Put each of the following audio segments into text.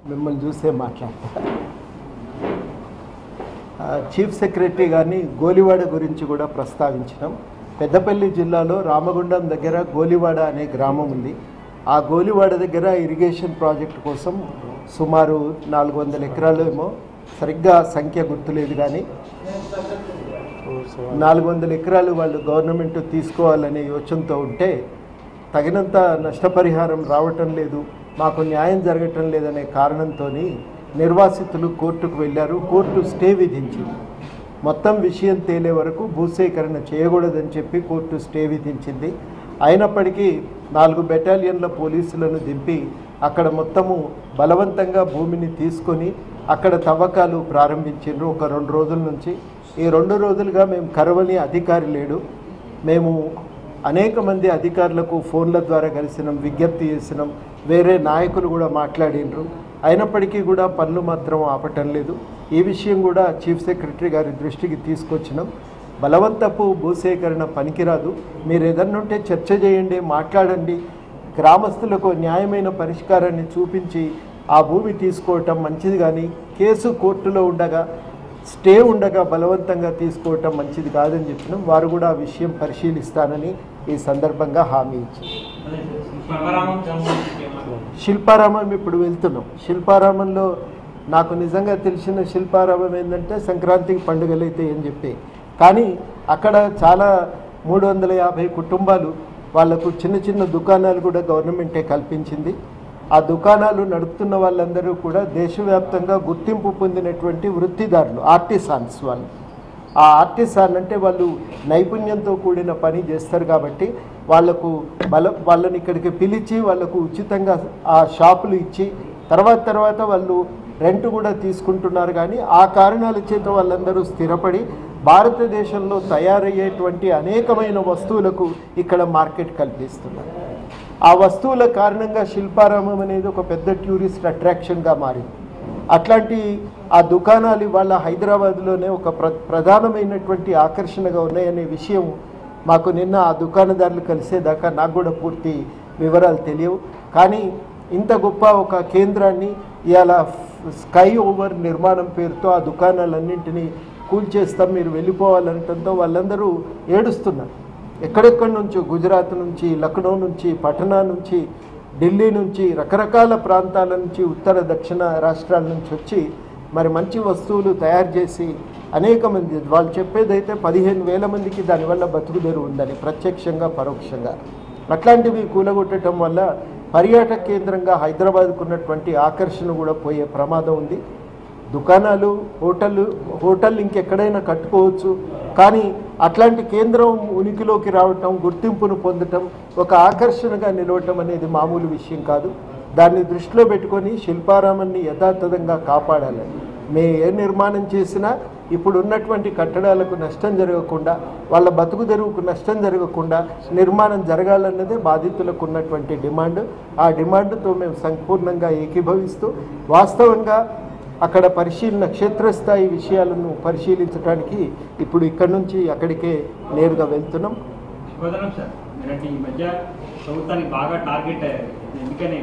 మిమ్మల్ని చూసే మాట్లాడతా ఆ, చీఫ్ సెక్రటరీ గారిని గోలివాడ గురించి కూడా ప్రస్తావించినాం పెద్దపల్లి జిల్లాలో రామగుండం దగ్గర గోలివాడ అనే గ్రామం ఉంది ఆ గోలివాడ దగ్గర ఇరిగేషన్ ప్రాజెక్ట్ కోసం సుమారు నాలుగు వందల ఎకరాలు ఏమో సరిగ్గా సంఖ్య గుర్తులేదు కానీ నాలుగు వందల ఎకరాలు వాళ్ళు గవర్నమెంట్ తీసుకోవాలనే యోచనతో ఉంటే తగినంత నష్టపరిహారం రావటం లేదు మాకు న్యాయం జరగటం లేదనే కారణంతో నిర్వాసితులు కోర్టుకు వెళ్ళారు కోర్టు స్టే విధించింది మొత్తం విషయం తేలే వరకు భూసేకరణ చేయకూడదని చెప్పి కోర్టు స్టే విధించింది అయినప్పటికీ నాలుగు బెటాలియన్ల పోలీసులను దింపి అక్కడ మొత్తము బలవంతంగా భూమిని తీసుకొని అక్కడ తవ్వకాలు ప్రారంభించారు ఒక రెండు రోజుల నుంచి ఈ రెండు రోజులుగా మేము కరవని అధికారి లేడు మేము అనేక మంది అధికారులకు ఫోన్ల ద్వారా కలిసినాం విజ్ఞప్తి చేసినాం వేరే నాయకులు కూడా మాట్లాడినరు అయినప్పటికీ కూడా పనులు మాత్రం ఆపటం లేదు ఈ విషయం కూడా చీఫ్ సెక్రటరీ గారి దృష్టికి తీసుకొచ్చినాం బలవంతపు భూసేకరణ పనికిరాదు మీరు ఏదన్నా ఉంటే చర్చ చేయండి మాట్లాడండి గ్రామస్తులకు న్యాయమైన పరిష్కారాన్ని చూపించి ఆ భూమి తీసుకోవటం మంచిది కానీ కేసు కోర్టులో ఉండగా స్టే ఉండగా బలవంతంగా తీసుకోవటం మంచిది కాదని చెప్పినాం వారు కూడా ఆ విషయం పరిశీలిస్తానని ఈ సందర్భంగా హామీ ఇచ్చారు శిల్పారామం సంబంధించి ఏమన్నా? శిల్పారామం ఇప్పుడు వెళ్తున్నాం శిల్పారామంలో నాకు నిజంగా తెలిసిన శిల్పారామం ఏంటంటే సంక్రాంతికి పండుగలు అయితే అని చెప్పి కానీ అక్కడ చాలా మూడు వందల యాభై కుటుంబాలు వాళ్లకు చిన్న చిన్న దుకాణాలు కూడా గవర్నమెంటే కల్పించింది ఆ దుకాణాలు నడుపుతున్న వాళ్ళందరూ కూడా దేశవ్యాప్తంగా గుర్తింపు పొందినటువంటి వృత్తిదారులు ఆర్టిసాన్స్ వాళ్ళు ఆ ఆర్టిసాన్ అంటే వాళ్ళు నైపుణ్యంతో కూడిన పని చేస్తారు కాబట్టి వాళ్ళకు బల వాళ్ళని ఇక్కడికి పిలిచి వాళ్ళకు ఉచితంగా ఆ షాపులు ఇచ్చి తర్వాత తర్వాత వాళ్ళు రెంట్ కూడా తీసుకుంటున్నారు కానీ ఆ కారణాల చేత వాళ్ళందరూ స్థిరపడి భారతదేశంలో తయారయ్యేటువంటి అనేకమైన వస్తువులకు ఇక్కడ మార్కెట్ కల్పిస్తున్నారు ఆ వస్తువుల కారణంగా శిల్పారామం అనేది ఒక పెద్ద టూరిస్ట్ అట్రాక్షన్గా మారింది అట్లాంటి ఆ దుకాణాలు ఇవాళ హైదరాబాద్లోనే ఒక ప్ర ప్రధానమైనటువంటి ఆకర్షణగా ఉన్నాయనే విషయం మాకు నిన్న ఆ దుకాణదారులు కలిసేదాకా నాకు కూడా పూర్తి వివరాలు తెలియవు కానీ ఇంత గొప్ప ఒక కేంద్రాన్ని ఇవాళ స్కై ఓవర్ నిర్మాణం పేరుతో ఆ దుకాణాలన్నింటినీ కూల్చేస్తాం మీరు వెళ్ళిపోవాలనటంతో వాళ్ళందరూ ఏడుస్తున్నారు ఎక్కడెక్కడి నుంచో గుజరాత్ నుంచి లక్నో నుంచి పటనా నుంచి ఢిల్లీ నుంచి రకరకాల ప్రాంతాల నుంచి ఉత్తర దక్షిణ రాష్ట్రాల నుంచి వచ్చి మరి మంచి వస్తువులు తయారు చేసి అనేక మంది వాళ్ళు చెప్పేదైతే పదిహేను వేల మందికి దానివల్ల బతుకుదెరు ఉందని ప్రత్యక్షంగా పరోక్షంగా అట్లాంటివి కూలగొట్టడం వల్ల పర్యాటక కేంద్రంగా హైదరాబాద్కు ఉన్నటువంటి ఆకర్షణ కూడా పోయే ప్రమాదం ఉంది దుకాణాలు హోటళ్ళు హోటల్ ఇంకెక్కడైనా కట్టుకోవచ్చు కానీ అట్లాంటి కేంద్రం ఉనికిలోకి రావటం గుర్తింపును పొందటం ఒక ఆకర్షణగా నిలవటం అనేది మామూలు విషయం కాదు దాన్ని దృష్టిలో పెట్టుకొని శిల్పారామాన్ని యథాతథంగా కాపాడాలి మే ఏ నిర్మాణం చేసినా ఇప్పుడు ఉన్నటువంటి కట్టడాలకు నష్టం జరగకుండా వాళ్ళ బతుకు తెరువుకు నష్టం జరగకుండా నిర్మాణం జరగాలన్నదే బాధితులకు ఉన్నటువంటి డిమాండ్ ఆ డిమాండ్తో మేము సంపూర్ణంగా ఏకీభవిస్తూ వాస్తవంగా అక్కడ పరిశీలన క్షేత్రస్థాయి విషయాలను పరిశీలించడానికి ఇప్పుడు ఇక్కడి నుంచి అక్కడికే నేరుగా వెళ్తున్నాం శుభోదనం సార్ మీరంటే ఈ మధ్య ప్రభుత్వానికి బాగా టార్గెట్ అయ్యారు ఎందుకని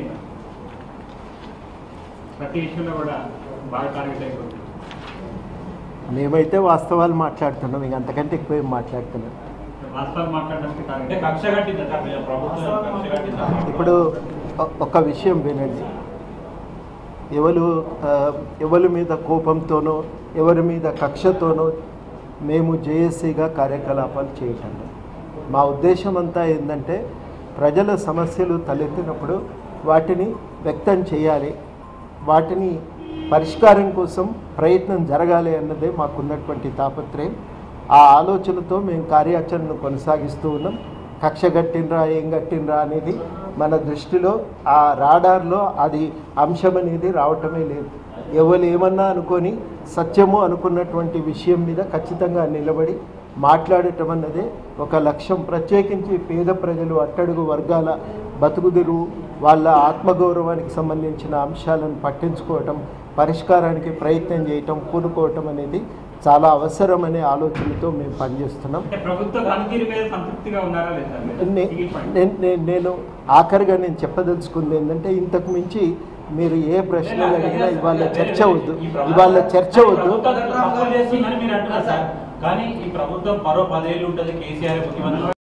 ప్రతి విషయంలో కూడా బాగా టార్గెట్ అయిపోతుంది మేమైతే వాస్తవాలు మాట్లాడుతున్నాం ఇంక అంతకంటే ఎక్కువ ఏం మాట్లాడుతున్నాం వాస్తవాలు మాట్లాడడానికి అంటే టార్గెట్ కక్ష కట్టిందా సార్ మీ ప్రభుత్వం కక్ష కట్టిందా ఇప్పుడు ఒ- ఒక విషయం వినండి ఎవరు ఆ, ఎవరి మీద కోపంతోనో ఎవరి మీద కక్షతోనో మేము జేఏసీగా కార్యకలాపాలు చేయటం లేదు. మా ఉద్దేశం అంతా ఏంటంటే ప్రజల సమస్యలు తలెత్తినప్పుడు వాటిని వ్యక్తం చేయాలి వాటిని పరిష్కారం కోసం ప్రయత్నం జరగాలి అన్నదే మాకున్నటువంటి తాపత్రయం ఆ ఆలోచనతో మేము కార్యాచరణను కొనసాగిస్తూ ఉన్నాం కక్ష కట్టినరా ఏం కట్టినరా అనేది మన దృష్టిలో ఆ రాడార్లో అది అంశం అనేది రావటమే లేదు ఎవరు ఏమన్నా అనుకొని సత్యము అనుకున్నటువంటి విషయం మీద ఖచ్చితంగా నిలబడి మాట్లాడటం అన్నదే ఒక లక్ష్యం ప్రత్యేకించి పేద ప్రజలు అట్టడుగు వర్గాల బతుకుదిరు వాళ్ళ ఆత్మగౌరవానికి సంబంధించిన అంశాలను పట్టించుకోవటం పరిష్కారానికి ప్రయత్నం చేయటం పూనుకోవటం అనేది చాలా అవసరం అనే ఆలోచనతో మేము పనిచేస్తున్నాం అంటే ప్రభుత్వ పనితీరు మీద సంతృప్తిగా ఉన్నారా లేదా సార్ మీరు? నే- సింగిల్ పాయింట్. నేను- నేను- నేను ఆఖరిగా నేను చెప్పదలుచుకుంది ఏంటంటే ఇంతకు మించి మీరు ఏ ప్రశ్నలు అడిగినా ఇవాళ చర్చ వద్దు ఈ ప్రభుత్వం- ఇవాళ చర్చ వద్దు ప్రభుత్వం తప్పులు చేస్తుందని మీరు అంటున్నారు సార్ కానీ ఈ ప్రభుత్వం మరో పదేళ్ళు ఉంటుంది కేసీఆర్ ముఖ్యమంత్రి